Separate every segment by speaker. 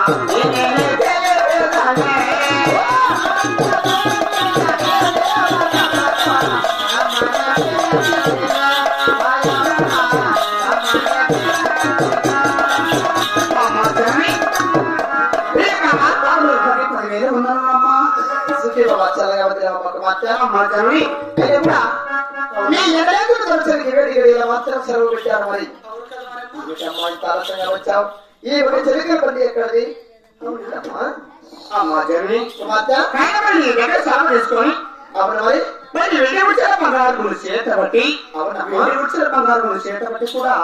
Speaker 1: వచ్చావు ఈ ఒక చెలికల బండి ఎక్కడది
Speaker 2: అమ్మా జర్నీ
Speaker 1: కుమార్తె
Speaker 2: కాయమని నీ దగ్గర సాగు చేసుకొని
Speaker 1: అవును మరి
Speaker 2: మరి వెండి ఉడిచిన బంగారు చేత బట్టి
Speaker 1: అవునమ్మా.
Speaker 2: వెండి ఉడిచిన బంగారు చేత బట్టి కూడా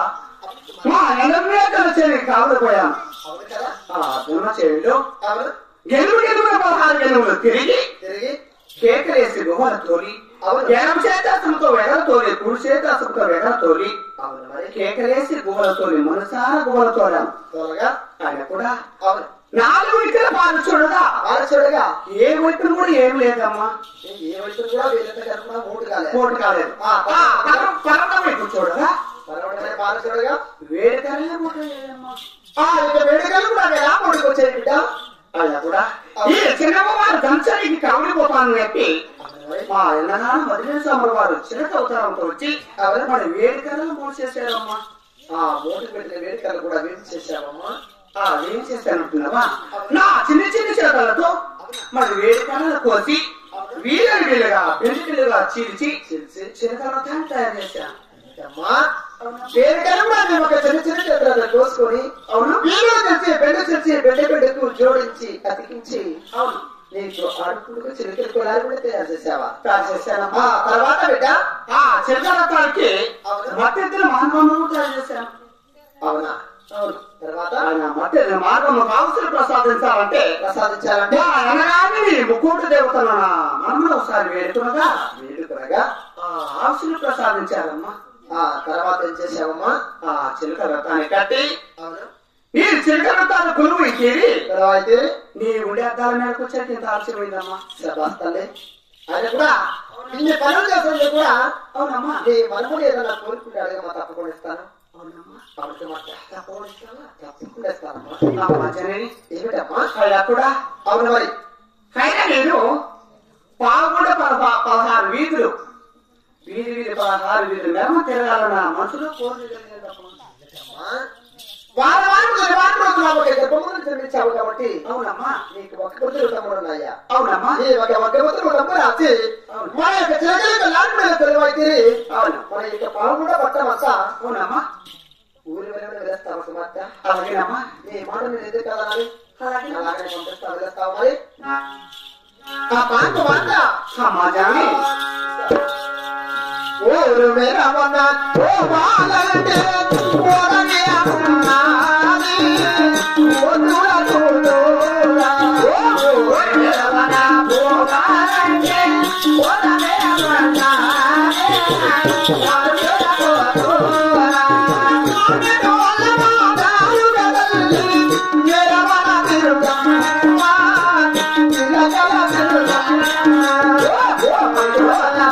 Speaker 2: మా ఎనభై చేయి కావలు పోయాం
Speaker 1: అవును కదా
Speaker 2: ఆ దున్న చేయులు
Speaker 1: అవును
Speaker 2: గెలువు గెలువుల పదహారు గెలువులు తిరిగి
Speaker 1: తిరిగి
Speaker 2: కేకలేసి గుహల తోలి
Speaker 1: అవును.
Speaker 2: ఎడమ చేతాసంతో వెగల తోలి కుడి చేతాసంతో వెగల తోలి
Speaker 1: అవును మరి
Speaker 2: కేకలేసి గుహల తోలి మనసార గుహల తోలాం
Speaker 1: త్వరగా
Speaker 2: ఆయన కూడా
Speaker 1: అవును
Speaker 2: నాలుగు విక్కల పాలు చూడగా
Speaker 1: ఆలస్యుడుగా
Speaker 2: ఏ వైపున కూడా ఏం లేదమ్మా
Speaker 1: ఏ వయసు కూడా వీళ్ళంత కనుక మూడు కాలేదు
Speaker 2: కోటి కాలేదు
Speaker 1: ఆ,
Speaker 2: ఆ, పరం- పరమ వైపు చూడగా
Speaker 1: పరవడమే బాలసుడుగా
Speaker 2: వేడికలే మూట లేదమ్మా
Speaker 1: ఆ ఇక వేడుకలు కూడా ఎలా మూడుకు వచ్చాయి బిడ్డ
Speaker 2: అలా కూడా ఈ చిన్నమ్మ వారు దంచడానికి కావలిపోతాను చెప్పి
Speaker 1: అవును మరి
Speaker 2: మా ఎన్ననాన్న మదిలే సమర వారు చిరక అవతారంతో వచ్చి
Speaker 1: అవును
Speaker 2: మరి వేడికలే మూడు చేశారమ్మా
Speaker 1: ఆ మూడు పెట్టిన వేడుకలు కూడా వేడి చేశామమ్మా
Speaker 2: ఆ ఏం చేశానంటున్నావా నా చిన్న చిన్న చేతలతో మరి వేడికలలు కోసి వీరలు వీలుగా పెంచులుగా చీల్చి
Speaker 1: తెలిసి
Speaker 2: చిరకలతో తయారు చేశాను
Speaker 1: అమ్మా వేడుకలు కూడా మేము ఒక చిన్న చిన్న చేతులలో కోసుకొని
Speaker 2: అవును
Speaker 1: వీళ్ళు తెచ్చి బెండ తెచ్చి బెండ బెండకు జోడించి అతికించి
Speaker 2: అవును
Speaker 1: నీకు అడుపులకు చిలుకల కులాలు కూడా తయారు చేసావా
Speaker 2: తయారు
Speaker 1: ఆ
Speaker 2: చేశానమ్మా
Speaker 1: తర్వాత బిడ్డ
Speaker 2: ఆ చిరకలతానికి
Speaker 1: అవును.
Speaker 2: మద్దెత్తుల మానవము తయారు చేశాను
Speaker 1: అవునా
Speaker 2: అవును
Speaker 1: తర్వాత
Speaker 2: ఆయన మధ్య మార్గము కావలసిన ప్రసాదించాలంటే
Speaker 1: ప్రసాదించాలంటే
Speaker 2: మా అనగాని ముక్కోటి దేవతల మనమును ఒకసారి వేడుకునగా
Speaker 1: వేడుకనగా
Speaker 2: ఆ ఆశలు ప్రసాదించారమ్మా
Speaker 1: ఆ తర్వాత ఏం చేసావమ్మా
Speaker 2: ఆ చిలుక రథాన్ని కట్టి
Speaker 1: అవును
Speaker 2: నీ చిలుక రథాన్ని కొలువు ఇచ్చేది
Speaker 1: తర్వాత
Speaker 2: నీ ఉండే అద్దాల మీదకి వచ్చేది ఇంత ఆలస్యమైందమ్మా
Speaker 1: శబాస్తలే ఆయన కూడా ఇన్ని పనులు చేస్తుంటే కూడా
Speaker 2: అవునమ్మా
Speaker 1: నీ మనముని ఏదైనా కోరుకుంటే అడగమా తప్పకుండా ఇస్తాను
Speaker 2: అవునమ్మా
Speaker 1: కాబట్టి మాట
Speaker 2: తప్పకుండా ఇస్తావా?
Speaker 1: తప్పకుండా ఇస్తానమ్మా
Speaker 2: అమ్మా జనని
Speaker 1: ఏమిటమ్మా
Speaker 2: అలా కూడా
Speaker 1: అవును మరి
Speaker 2: అయినా నేను పాల్గొండ పద- పదహారు వీధులు వీధి వీధి పదహారు వీధులు మేమ తిరగాలన్న మనసులో కోరికలేదమ్మా.
Speaker 1: అమ్మా, వారం వారం కొన్ని వారం రోజులు ఒక గర్భమును జన్మించావు కాబట్టి
Speaker 2: అవునమ్మా
Speaker 1: నీకు ఒక పుత్రుడు తమ్ముడు ఉన్నాయా
Speaker 2: అవునమ్మా
Speaker 1: ఈ ఒక ఒక పుత్రుడు తమ్ముడు రాసి మన యొక్క చిలకలకు లాంటి మీద తెలివైతే
Speaker 2: అవును
Speaker 1: మన యొక్క పాల్గొండ పట్టం అంతా
Speaker 2: అవునమ్మా
Speaker 1: ఊరి వెలువని వెళ్ళేస్తావు సుమార్త
Speaker 2: అలాగేనమ్మా
Speaker 1: నీ మాట నేను ఎందుకు కదనాలి
Speaker 2: అలాగే
Speaker 1: అలాగే పంపిస్తా వెళ్ళేస్తావు మరి ఆ పాంత మాట
Speaker 2: సమాజాన్ని
Speaker 1: ఊరు మెరవన ఓ బాలంటే ఓరని అమ్మాని ఓదుల తోడురా ఓ ఊరు మెరవన ఓ బాలంటే ఓరని అమ్మాని ఓదుల తోడురా ఓల మాదాలు గదల్లి మెరవన తిరుగమ్మ తిలకల తిరుగమ్మ ఓ ఓల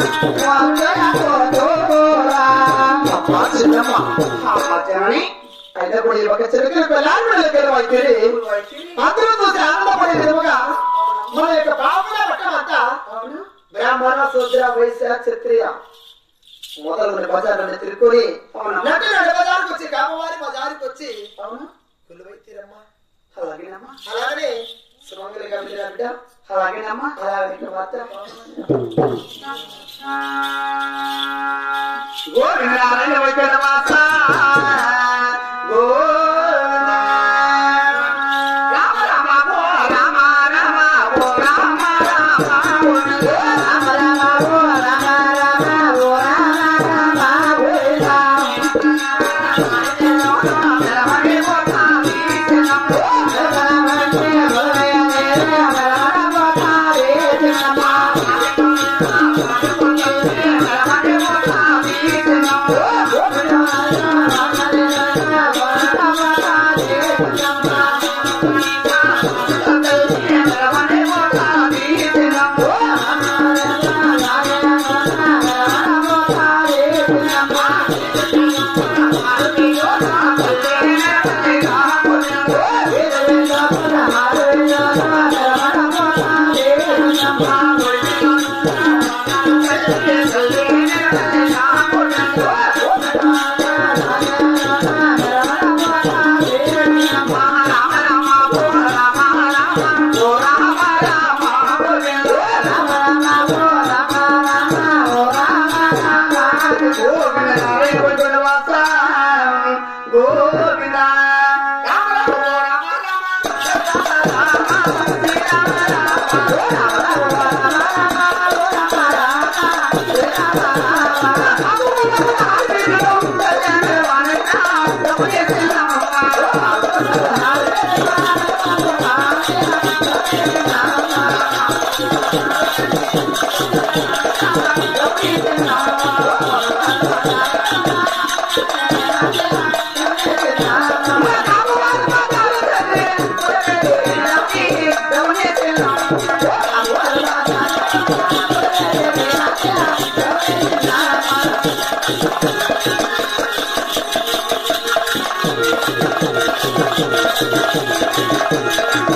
Speaker 2: సమాజాన్ని
Speaker 1: అయినప్పుడు ఈ ఒక చిరకల పిల్లలు వైద్యుడి అందరూ చూసి ఆనందపడే విధముగా మన యొక్క పాపల రకమంతా బ్రాహ్మణ శూద్ర వైశ్య క్షత్రియ మొదలు బజార్లను తిరుక్కొని
Speaker 2: అవునా?
Speaker 1: నటి రెండు బజార్కి వచ్చి కామవారి బజార్కి వచ్చి
Speaker 2: అవును
Speaker 1: కొలువైతీరమ్మా
Speaker 2: అలాగేనమ్మా
Speaker 1: అలాగనే సుమంగళి గారి బిడ్డ
Speaker 2: అలాగేనమ్మా
Speaker 1: అలాగే మాత్రం
Speaker 2: గోవిందారాయణ వైద్యుడ మాత గోవింద రామ రామ ఓ రామ రామ ఓ రామ రామ ఓ రామ రామ ఓ రామ రామ ఓ రామ రామ ఓ గోవింద
Speaker 1: ఆ